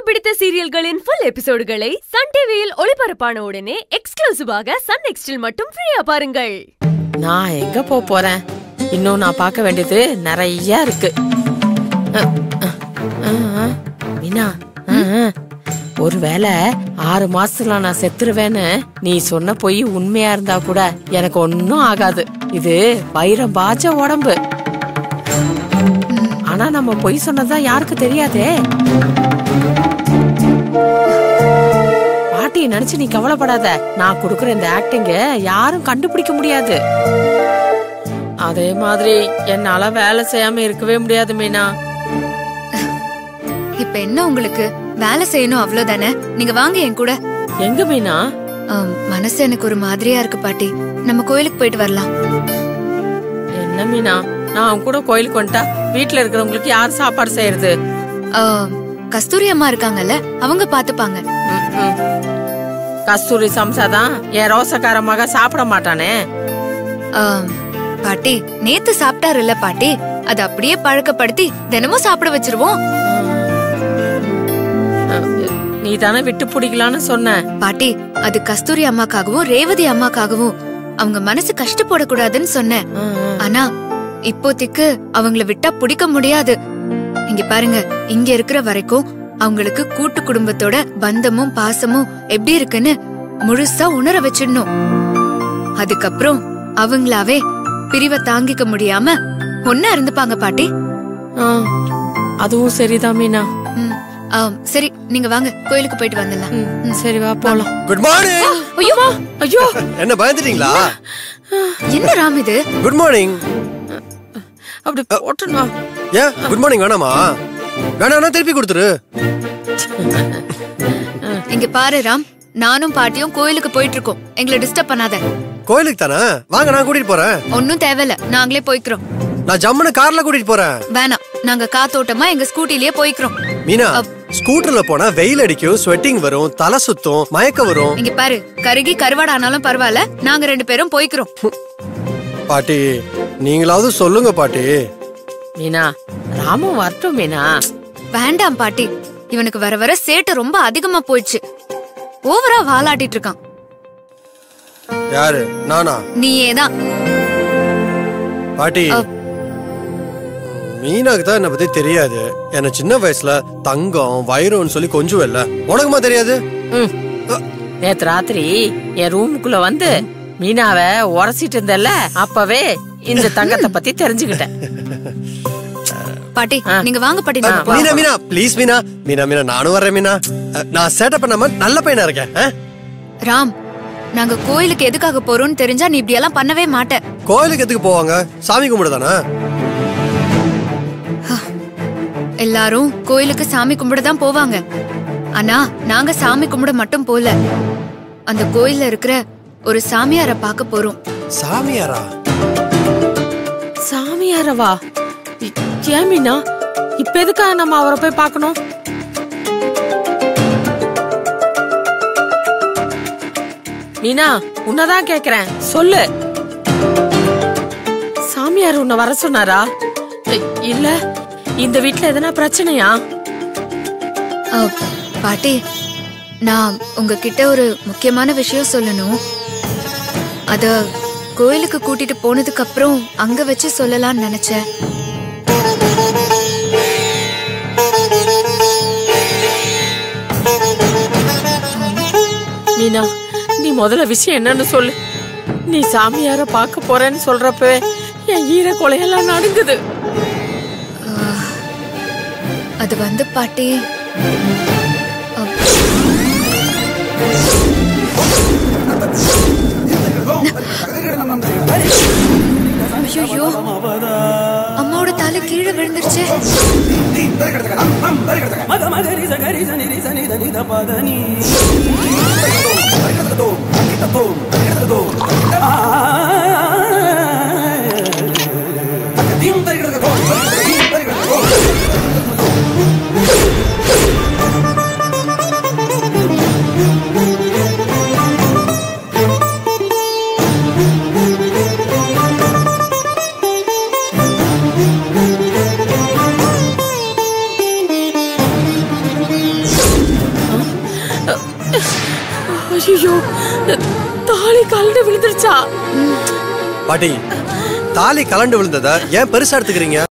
பிடித்த சீரியல்களின் full எபிசோடுகளை Sun டிவியில் ஒளிபரப்பான உடனே எக்ஸ்க்ளூசிவாக சன் நெக்ஸ்டில் மட்டும் ஃப்ரீயா பாருங்கள் நான் எங்க போக போறேன் இன்னும் நான் பார்க்க வேண்டியது நிறைய இருக்கு அஹ், அஹ், அஹ், அஹ். மீனா அஹ், அஹ். ஒருவேளை ஆறு மாசத்துல நான் செத்துருவேன்னு நீ சொன்ன பொய் உண்மையா இருந்தா கூட எனக்கு ஒன்னும் ஆகாது இது வைரம் பாஜ உடம்பு ஆனா நம்ம பொய் சொன்னதா யாருக்கு தெரியாதே பாட்டியை நினைச்சு நீ கவலைப்படாத நான் கொடுக்குற இந்த ஆக்டிங்க யாரும் கண்டுபிடிக்க முடியாது அதே மாதிரி என்னால வேலை செய்யாம இருக்கவே முடியாது மீனா இப்ப என்ன உங்களுக்கு வேலை செய்யணும் அவ்வளவுதானே நீங்க வாங்க என் கூட எங்க மீனா ஆம், மனசு எனக்கு ஒரு மாதிரியா இருக்கு பாட்டி நம்ம கோயிலுக்கு போயிட்டு வரலாம் என்ன மீனா நான் அவன் கூட கோயிலுக்கு வந்துட்டா வீட்டுல இருக்கிறவங்களுக்கு யார் சாப்பாடு செய்யறது ஆம், கஸ்தூரி அம்மா இருக்காங்கல்ல அவங்க பாத்துப்பாங்க ம், ம். கஸ்தூரி சம்சாதான் என் ரோசக்கார மக சாப்பிட மாட்டானே ஆம், பாட்டி நேத்து சாப்பிட்டாருல்ல பாட்டி அது அப்படியே பழக்கப்படுத்தி தினமும் சாப்பிட வச்சிருவோம் நீ தானே விட்டு பிடிக்கலான்னு சொன்ன பாட்டி அது கஸ்தூரி அம்மாக்காகவும் ரேவதி அம்மாக்காகவும் அவங்க மனசு கஷ்டப்படக்கூடாதுன்னு சொன்னேன் ம், ம். ஆனா இப்போதைக்கு அவங்கள விட்டா பிடிக்க முடியாது இங்க பாருங்க இங்க இருக்கிற வரைக்கும் அவங்களுக்கு கூட்டு குடும்பத்தோட பந்தமும் பாசமும் எப்படி இருக்குன்னு முழுசா உணர வச்சிடணும் அதுக்கப்புறம் அவங்களாவே பிரிவை தாங்கிக்க முடியாம ஒன்னா இருந்துப்பாங்க பாட்டி ஆ, அதுவும் சரிதான் மீனா ம், ஆம், சரி நீங்க வாங்க கோயிலுக்கு போயிட்டு வந்துடலாம் ம், சரி வா போலாம் குட் மார்னிங் ஐயோ ஐயோ என்ன பயந்துட்டீங்களா என்ன ராம் இது குட் மார்னிங் அப்படி போட்டுனா ஏன் குட் மார்னிங் வேணாமா வேணாம்னா திருப்பி கொடுத்துரு இங்க பாரு ராம் நானும் பாட்டியும் கோயிலுக்கு போயிட்டு இருக்கோம் எங்களை டிஸ்டர்ப் பண்ணாத கோயிலுக்கு தானே வாங்க நான் கூட்டிட்டு போறேன் ஒன்னும் தேவையில்ல நாங்களே போய்க்கிறோம் நான் ஜம்முன்னு கார்ல கூட்டிட்டு போறேன் வேணாம் நாங்க காத்தோட்டமா எங்க ஸ்கூட்டிலேயே போய்க்கிறோம் மீனா ஸ்கூட்டர்ல போனா வெயில் அடிக்கும் ஸ்வெட்டிங் வரும் தலை சுத்தும் மயக்கம் வரும் இங்க பாரு கருகி கருவாடானாலும் பரவாயில்ல நாங்க ரெண்டு பேரும் போய்க்கிறோம் பாட்டி நீங்களாவது சொல்லுங்க பாட்டி மீனா ராமும் வரட்டும் மீனா வேண்டாம் பாட்டி இவனுக்கு வர வர சேட்டு ரொம்ப அதிகமா போயிடுச்சு ஓவரா வாலாட்டிட்டு இருக்கான் யாரு நானா நீயே தான் பாட்டி அப். மீனாக்கு தான் என்ன பத்தி தெரியாது என்ன சின்ன வயசுல தங்கம் வைரம்னு சொல்லி கொஞ்சம் இல்ல உனக்குமா தெரியாது ம். நேத்து ராத்திரி என் ரூமுக்குள்ள வந்து மீனாவ உரசிட்டு இருந்தல்ல அப்பவே இந்த தங்கத்தை பத்தி தெரிஞ்சுக்கிட்டேன் பாட்டி நீங்க வாங்க பாட்டி நம்ம போலாம். மீனா மீனா ப்ளீஸ் மீனா மீனா மீனா நானும் வரேன் மீனா அஹ், நான் சேட்டை பண்ணாம நல்ல பையனா இருக்கேன் அஹ்? ராம் நாங்க கோயிலுக்கு எதுக்காக போறோம்னு தெரிஞ்சா நீ இப்படி எல்லாம் பண்ணவே மாட்ட கோயிலுக்கு எதுக்கு போவாங்க சாமி கும்பிட தானே எல்லாரும் கோயிலுக்கு சாமி கும்பிட தான் போவாங்க ஆனா நாங்க சாமி கும்பிட மட்டும் போல அந்த கோயில்ல இருக்கிற ஒரு சாமியார பார்க்க போறோம் சாமியாரா சாமியாரவா இ- ஏன் மீனா இப்ப எதுக்காக நம்ம அவரை போய் பார்க்கணும் மீனா உன்னதான் கேக்குறேன் சொல்லு சாமியார் உன்னை வர சொன்னாரா இ- இல்ல இந்த வீட்ல எதனா பிரச்சனையா அ, பாட்டி நான் உங்ககிட்ட ஒரு முக்கியமான விஷயம் சொல்லணும் அத கோயிலுக்கு கூட்டிட்டு போனதுக்கு அப்புறம் அங்க வச்சு சொல்லலாம்னு நினைச்சேன் மீனா நீ முதல்ல விஷயம் என்னன்னு சொல்லு நீ சாமியார பார்க்க போறேன்னு சொல்றப்பவே என் ஈர கொலையெல்லாம் நடுங்குது அது வந்து பாட்டி அ, ஐயோ அம்மாவோட தலை கீழே விழுந்துருச்சே ஐயோ தாலி கலந்து விழுந்துருச்சா பாட்டி தாலி கலண்டு விழுந்தத ஏன் பெருசா எடுத்துக்கிறீங்க